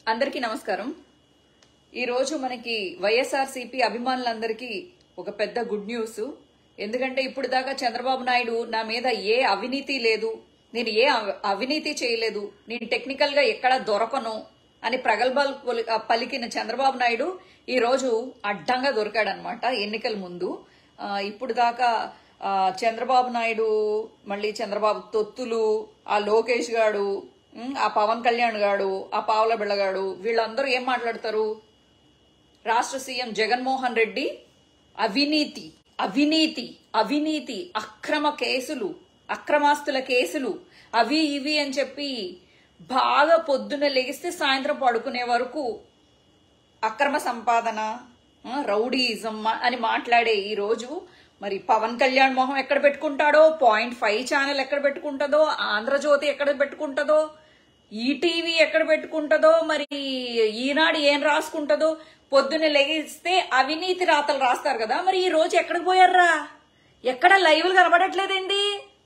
అందరికీ నమస్కారం ఈరోజు మనకి వైఎస్ఆర్సీపీ అభిమానులందరికీ ఒక పెద్ద గుడ్ న్యూస్ ఎందుకంటే ఇప్పుడు దాకా చంద్రబాబు నాయుడు నా మీద ఏ అవినీతి లేదు నేను ఏ అవ- అవినీతి చేయలేదు నేను టెక్నికల్ గా ఎక్కడ దొరకను అని ప్రగల్భాలు పొలి- ఆ, పలికిన చంద్రబాబు నాయుడు ఈ రోజు అడ్డంగా దొరికాడనమాట ఎన్నికల ముందు ఆ, ఇప్పుడు దాకా ఆ, చంద్రబాబు నాయుడు మళ్ళీ చంద్రబాబు తొత్తులు ఆ లోకేష్ గాడు ఉమ్, ఆ పవన్ కళ్యాణ్ గాడు ఆ పావుల బిళ్ళగాడు వీళ్ళందరూ ఏం మాట్లాడతారు రాష్ట్ర సీఎం జగన్మోహన్ రెడ్డి అవినీతి అవినీతి అవినీతి అక్రమ కేసులు అక్రమాస్తుల కేసులు అవి ఇవి అని చెప్పి బాగా పొద్దున లెగిస్తే సాయంత్రం పడుకునే వరకు అక్రమ సంపాదన ఆ, రౌడీయిజం మా- అని మాట్లాడే ఈ రోజు మరి పవన్ కళ్యాణ్ మొహం ఎక్కడ పెట్టుకుంటాడో పాయింట్ ఫైవ్ ఛానల్ ఎక్కడ పెట్టుకుంటుందో ఆంధ్రజ్యోతి ఎక్కడ పెట్టుకుంటుందో ఈటీవీ ఎక్కడ పెట్టుకుంటుందో మరి ఈనాడు ఏం రాసుకుంటుందో పొద్దున్న లెగిస్తే అవినీతి రాతలు రాస్తారు కదా మరి ఈ రోజు ఎక్కడికి పోయారా ఎక్కడ లైవ్లు కనబడట్లేదండి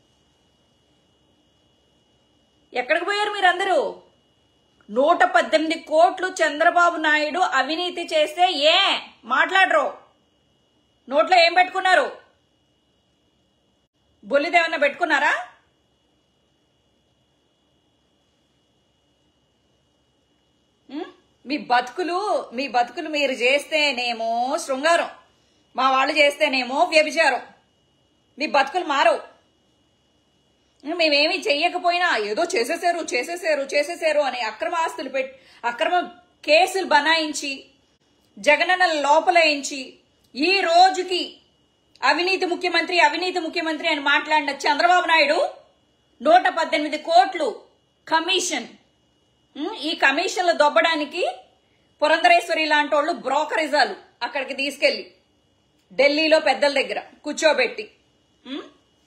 ఎక్కడికి పోయారు మీరందరూ నూట పద్దెనిమిది కోట్లు చంద్రబాబు నాయుడు అవినీతి చేస్తే ఏ మాట్లాడరు నోట్లో ఏం పెట్టుకున్నారు బొల్లిదేమన్నా పెట్టుకున్నారా ఉం? మీ బతుకులు మీ బతుకులు మీరు చేస్తేనేమో శృంగారం మా వాళ్ళు చేస్తేనేమో వ్యభిచారం మీ బతుకులు మారవు మేమేమి చెయ్యకపోయినా ఏదో చేసేసారు చేసేసారు చేసేసారు అని అక్రమ ఆస్తులు పెట్టి అక్రమ కేసులు బనాయించి జగనన్న లోపలేయించి ఈ రోజుకి అవినీతి ముఖ్యమంత్రి అవినీతి ముఖ్యమంత్రి అని మాట్లాడిన చంద్రబాబు నాయుడు నూట పద్దెనిమిది కోట్లు కమిషన్ ఉమ్, ఈ కమిషన్లు దొబ్బడానికి పురంధరేశ్వరి లాంటి వాళ్ళు బ్రోకరిజాలు అక్కడికి తీసుకెళ్లి ఢిల్లీలో పెద్దల దగ్గర కూర్చోబెట్టి ఉమ్,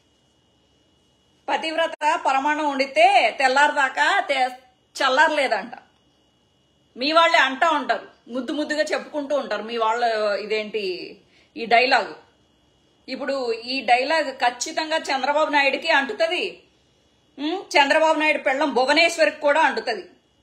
పతివ్రత పరమాణం వండితే తెల్లారదాకా తె- చల్లారలేదంట మీ వాళ్ళే అంటా ఉంటారు ముద్దు ముద్దుగా చెప్పుకుంటూ ఉంటారు మీ వాళ్ళ ఇదేంటి ఈ డైలాగు ఇప్పుడు ఈ డైలాగ్ ఖచ్చితంగా చంద్రబాబు నాయుడుకి అంటుతుంది ఉమ్, చంద్రబాబు నాయుడు పెళ్ళం భువనేశ్వరికి కూడా అంటుతుంది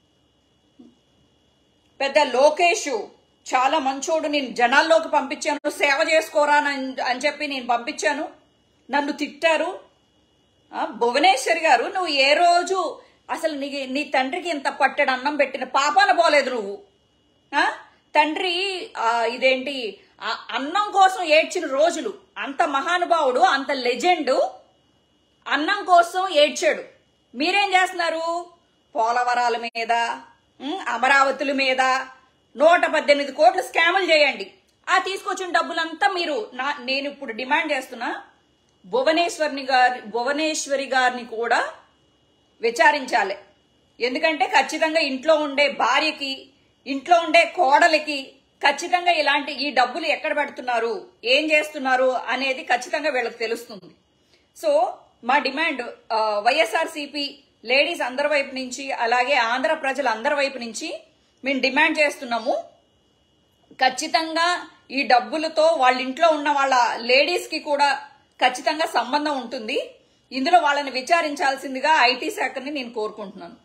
పెద్ద లోకేష్ చాలా మంచోడు నేను జనాల్లోకి పంపించాను సేవ చేసుకోరా అని- అని చెప్పి నేను పంపించాను నన్ను తిట్టారు ఆ, భువనేశ్వరి గారు నువ్వు ఏ రోజు అసలు నీ నీ తండ్రికి ఇంత పట్టెడు అన్నం పెట్టిన పాపాన పోలేదు నువ్వు ఆ? తండ్రి ఆ, ఇదేంటి ఆ అన్నం కోసం ఏడ్చిన రోజులు అంత మహానుభావుడు అంత లెజెండ్ అన్నం కోసం ఏడ్చాడు మీరేం చేస్తున్నారు పోలవరాల మీద ఉమ్, అమరావతుల మీద నూట పద్దెనిమిది కోట్లు స్కాములు చేయండి ఆ తీసుకొచ్చిన డబ్బులంతా మీరు నా నేను ఇప్పుడు డిమాండ్ చేస్తున్నా భువనేశ్వరిని గారి భువనేశ్వరి గారిని కూడా విచారించాలి ఎందుకంటే ఖచ్చితంగా ఇంట్లో ఉండే భార్యకి ఇంట్లో ఉండే కోడలికి ఖచ్చితంగా ఇలాంటి ఈ డబ్బులు ఎక్కడ పెడుతున్నారు ఏం చేస్తున్నారు అనేది ఖచ్చితంగా వీళ్ళకి తెలుస్తుంది సో మా డిమాండ్ వైఎస్ఆర్ సిపి లేడీస్ అందరి వైపు నుంచి అలాగే ఆంధ్ర ప్రజలు అందరి వైపు నుంచి మేము డిమాండ్ చేస్తున్నాము ఖచ్చితంగా ఈ డబ్బులతో వాళ్ళ ఇంట్లో ఉన్న వాళ్ళ లేడీస్ కి కూడా ఖచ్చితంగా సంబంధం ఉంటుంది ఇందులో వాళ్ళని విచారించాల్సిందిగా ఐటీ శాఖని నేను కోరుకుంటున్నాను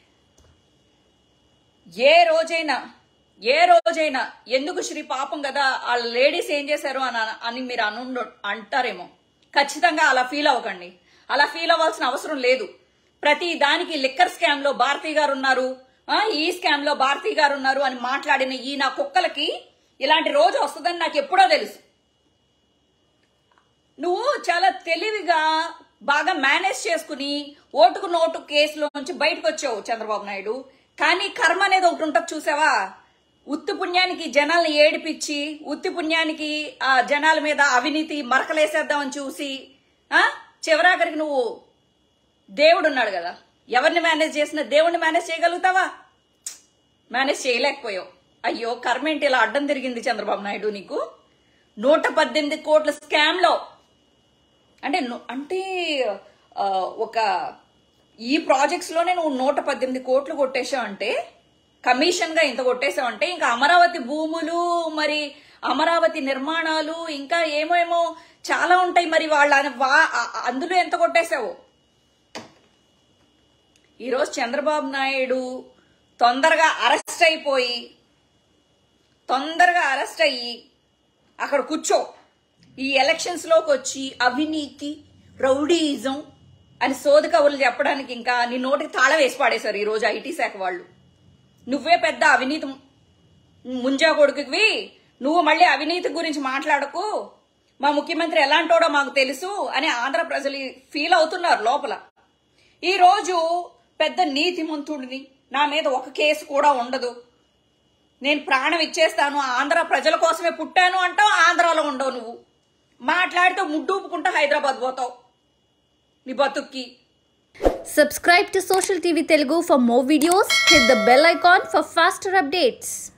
ఏ రోజైనా ఏ రోజైనా ఎందుకు శ్రీ పాపం కదా ఆ లేడీస్ ఏం చేశారు అని అని మీరు అను అంటారేమో ఖచ్చితంగా అలా ఫీల్ అవ్వకండి అలా ఫీల్ అవ్వాల్సిన అవసరం లేదు ప్రతి దానికి లిక్కర్ స్కామ్ లో భారతి గారు ఉన్నారు ఆ, ఈ స్కామ్ లో భారతి గారు ఉన్నారు అని మాట్లాడిన ఈ నా కుక్కలకి ఇలాంటి రోజు వస్తుందని నాకు ఎప్పుడో తెలుసు నువ్వు చాలా తెలివిగా బాగా మేనేజ్ చేసుకుని ఓటుకు నోటు కేసులో నుంచి బయటకు వచ్చావు చంద్రబాబు నాయుడు కానీ కర్మ అనేది ఒకటి ఉంటుంది చూసావా ఉత్తి పుణ్యానికి జనాల్ని ఏడిపించి ఉత్తి పుణ్యానికి ఆ జనాల మీద అవినీతి మరకలేసేద్దామని చూసి ఆ చివరాఖరికి నువ్వు దేవుడు ఉన్నాడు కదా ఎవరిని మేనేజ్ చేసినా దేవుడిని మేనేజ్ చేయగలుగుతావా మేనేజ్ చేయలేకపోయావు అయ్యో కర్మేంటి ఇలా అడ్డం తిరిగింది చంద్రబాబు నాయుడు నీకు నూట పద్దెనిమిది కోట్ల స్కామ్ లో అంటే ను- అంటే ఆ, ఒక ఈ ప్రాజెక్ట్స్ లోనే నువ్వు నూట పద్దెనిమిది కోట్లు కొట్టేశావు అంటే కమిషన్ గా ఇంత కొట్టేశావు అంటే ఇంకా అమరావతి భూములు మరి అమరావతి నిర్మాణాలు ఇంకా ఏమో ఏమో చాలా ఉంటాయి మరి వాళ్ళ వా- ఆ- అందులో ఎంత కొట్టేశావు ఈరోజు చంద్రబాబు నాయుడు తొందరగా అరెస్ట్ అయిపోయి తొందరగా అరెస్ట్ అయ్యి అక్కడ కూర్చో ఈ ఎలక్షన్స్లోకి వచ్చి అవినీతి రౌడీయిజం అని సోది కవులు చెప్పడానికి ఇంకా నీ నోటికి తాళం వేసి పాడేశారు ఈరోజు ఐటీ శాఖ వాళ్ళు నువ్వే పెద్ద అవినీతి ముంజా కొడుకువి నువ్వు మళ్ళీ అవినీతి గురించి మాట్లాడకు మా ముఖ్యమంత్రి ఎలాంటోడో మాకు తెలుసు అని ఆంధ్ర ప్రజలు ఫీల్ అవుతున్నారు లోపల ఈ రోజు పెద్ద నీతిమంతుడిని నా మీద ఒక కేసు కూడా ఉండదు నేను ప్రాణం ఇచ్చేస్తాను ఆంధ్ర ప్రజల కోసమే పుట్టాను అంటావు ఆంధ్రాలో ఉండవు నువ్వు మాట్లాడితే ముడ్డూపుకుంటా హైదరాబాద్ పోతావు నీ బతుక్కి Subscribe to Social TV Telugu for more videos. Hit the bell icon for faster updates.